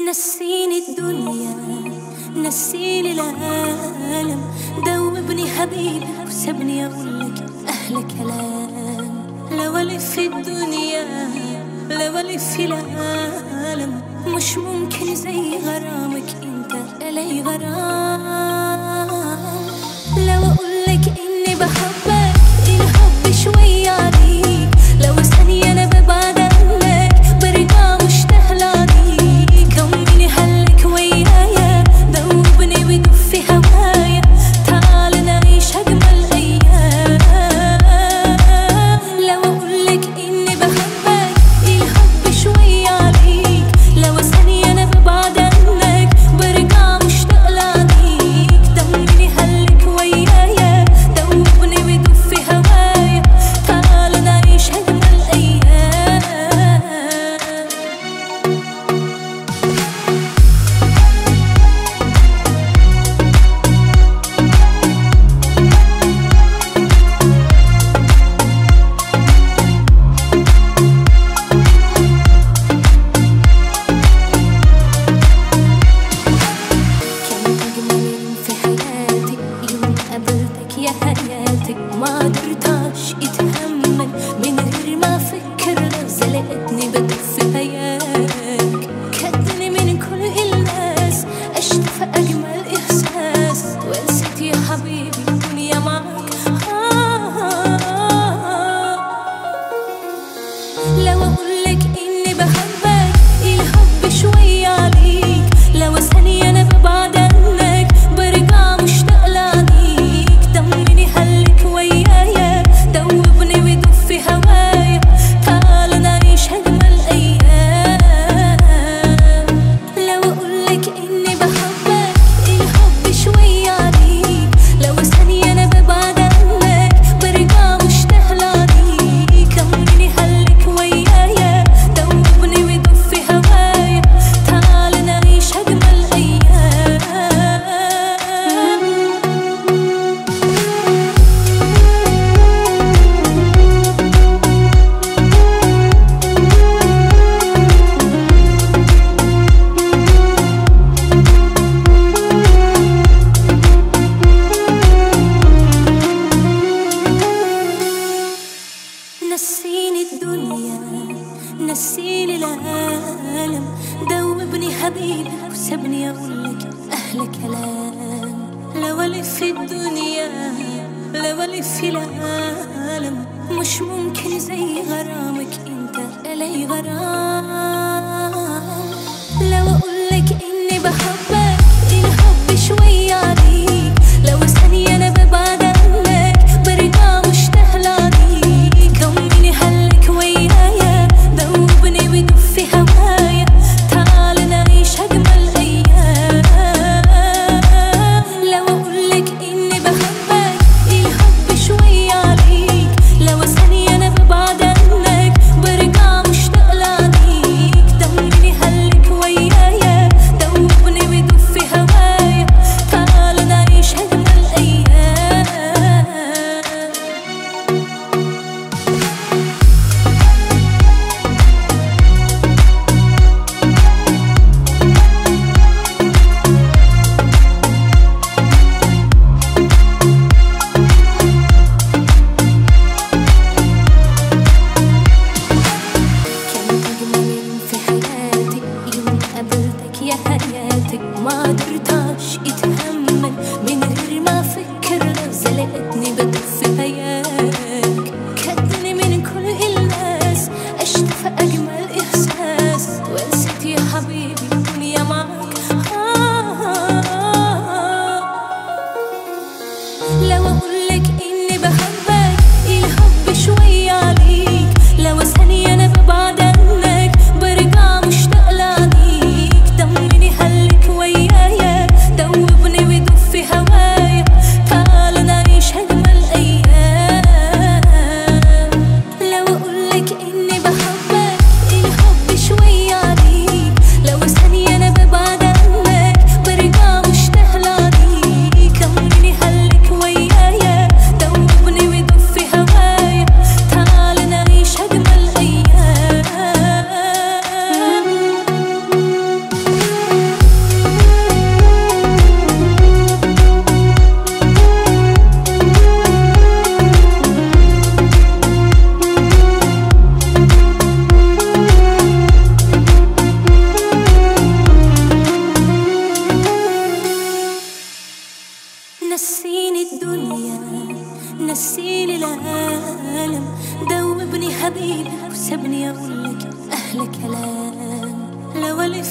نسيني الدنيا نسيني العالم دوبني حبيبي وسبني اقولك احلى كلام لو الف الدنيا لو الف العالم مش ممكن زي غرامك انت الي غرام لو اقولك اني بحبك الحب شوية عليك لو ثانية انا ببعد عنك برجع مشتاق لعنيك كوني حلك ويايا دوبني بدوب في هوايا تعال نعيش اجمل ايام لو اقولك اني بحبك الحب شوية عليك لو ثانية انا ببعد عنك برجع مشتاق لعنيك دمني حلك ويايا دوبني بدوب في هوايا تعال نعيش اجمل ايام كان أجمل يوم في حياتي يوم قابلتك يا حياتي ما قدرتش اتحمل من غير ما افكر زلقتني بدك في حياتك خدتني من كل الناس عشت في اجمل احساس ونسيت يا حبيبي الدنيا معك آه لو اقولك اني بحبك الحب شوية عليك لو ثانية انا ببعد عنك برجع مشتاق لعنيك دمني حلك ويايا دوبني بدوب في هوايا تعال نعيش اجمل ايام لو اقولك اني بحبك الحب شوية عليك لو ثانية انا ببعد عنك برجع مشتاق لعنيك كوني حلك ويايا دوبني بدوب في هوايا تعال نعيش اجمل ايام نسيني الدنيا نسيني العالم دوبني حبيبي وسبني اقولك احلى كلام لو الف الدنيا لو الف العالم مش ممكن زي غرامك انت الي غرام لو اقولك اني بحبك الحب شوية عليك لو ثانية انا ببعد عنك برجع مشتاق لعنيك كوني حلك ويايا دوبني بدوب في هوايا تعال نعيش اجمل ايام لو اقولك اني بحبك الحب شوية عليك لو ثانية انا ببعد عنك برجع مشتاق لعنيك دمني حلك ويايا دوبني بدوب في هوايا تعال نعيش اجمل ايام لو اقولك اني بحبك الحب شوية عليك لو ثانية انا ببعد عنك برجع مشتاق لعنيك دمني حلك ويايا دوبني بدوب في هوايا تعال نعيش اجمل ايام كان أجمل يوم في حياتي يوم قابلتك يا حياتي ما قدرتش اتحمل من غير ما افكر زلقتني بدوب في حياتك خدتني من كل الناس عشت في اجمل احساس ونسيت يا حبيبي الدنيا معك آه لو اقولك اني بحبك الحب شوية عليك لو ثانية انا ببعد عنك برجع مشتاق لعنيك دمني حلك ويايا دوبني بدوب في هوايا تعال نعيش اجمل ايام لو اقولك اني بحبك الحب شوية عليك لو ثانية انا ببعد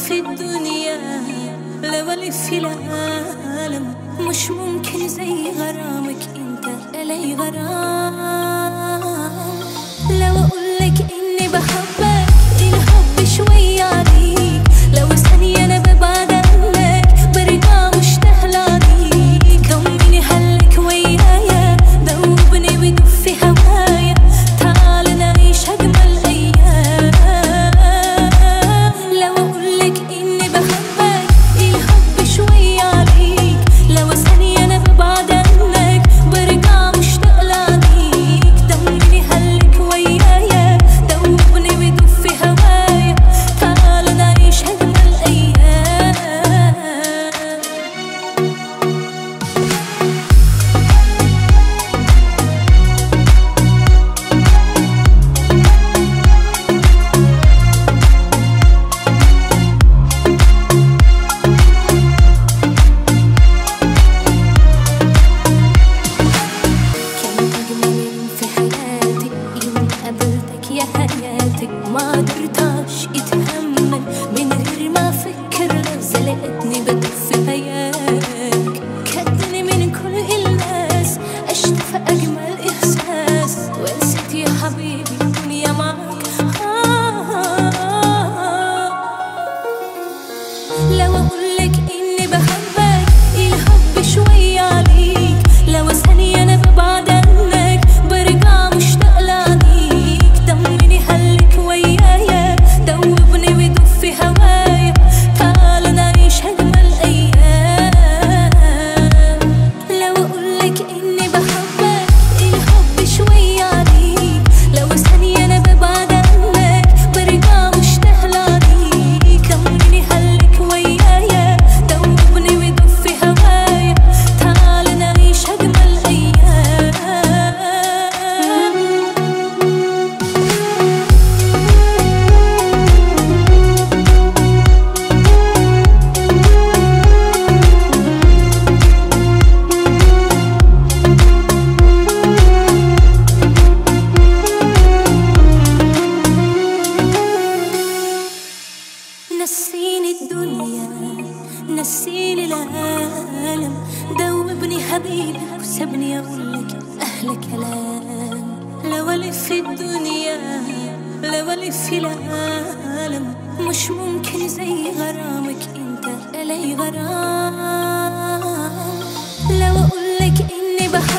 الف الدنيا لو الف العالم مش ممكن زي غرامك انت الي غرام لو اقولك اني بحبك الحب شوي عليك لو ثانية انا ببعد عنك برجع مشتاق لعليك ضمني هلك ويايا دوبني بدف هوايا تعال نعيش اجمل ايام لو اقولك اني بحبك الحب شوي عليك لو ثانية انا ببعد عنك برجع مشتاق لعليك ضمني هلك ويايا دوبني بدف هوايا تعال نعيش اجمل ايام كان أجمل يوم في حياتي يوم قابلتك يا حياتي ما قدرتش اتحمل من غير ما افكر لو زلقتني بدف حياتك خدني من كل الناس عشت في اجمل احساس ونسيت يا حبيبي الدنيا معاك آه لو اقولك اني بحبك الحب شوي عليك لو ثانية انا ببعد عنك برجع مشتاق لعليك ضمني هلك ويايا دوبني ودف هوايا تعال نعيش اجمل ايام لو اقولك اني بحبك الحب شوي عليك لو ثانية انا ببعد عنك برجع مشتاق لعليك ضمني هلك ويايا دوبني ودف هوايا تعال نعيش اجمل ايام نسيني الدنيا نسيني العالم دوبني حبيبي وسابني اقولك احلى كلام لو الف الدنيا لو الف العالم مش ممكن زي غرامك انت الي غرام لو اقولك اني بحبك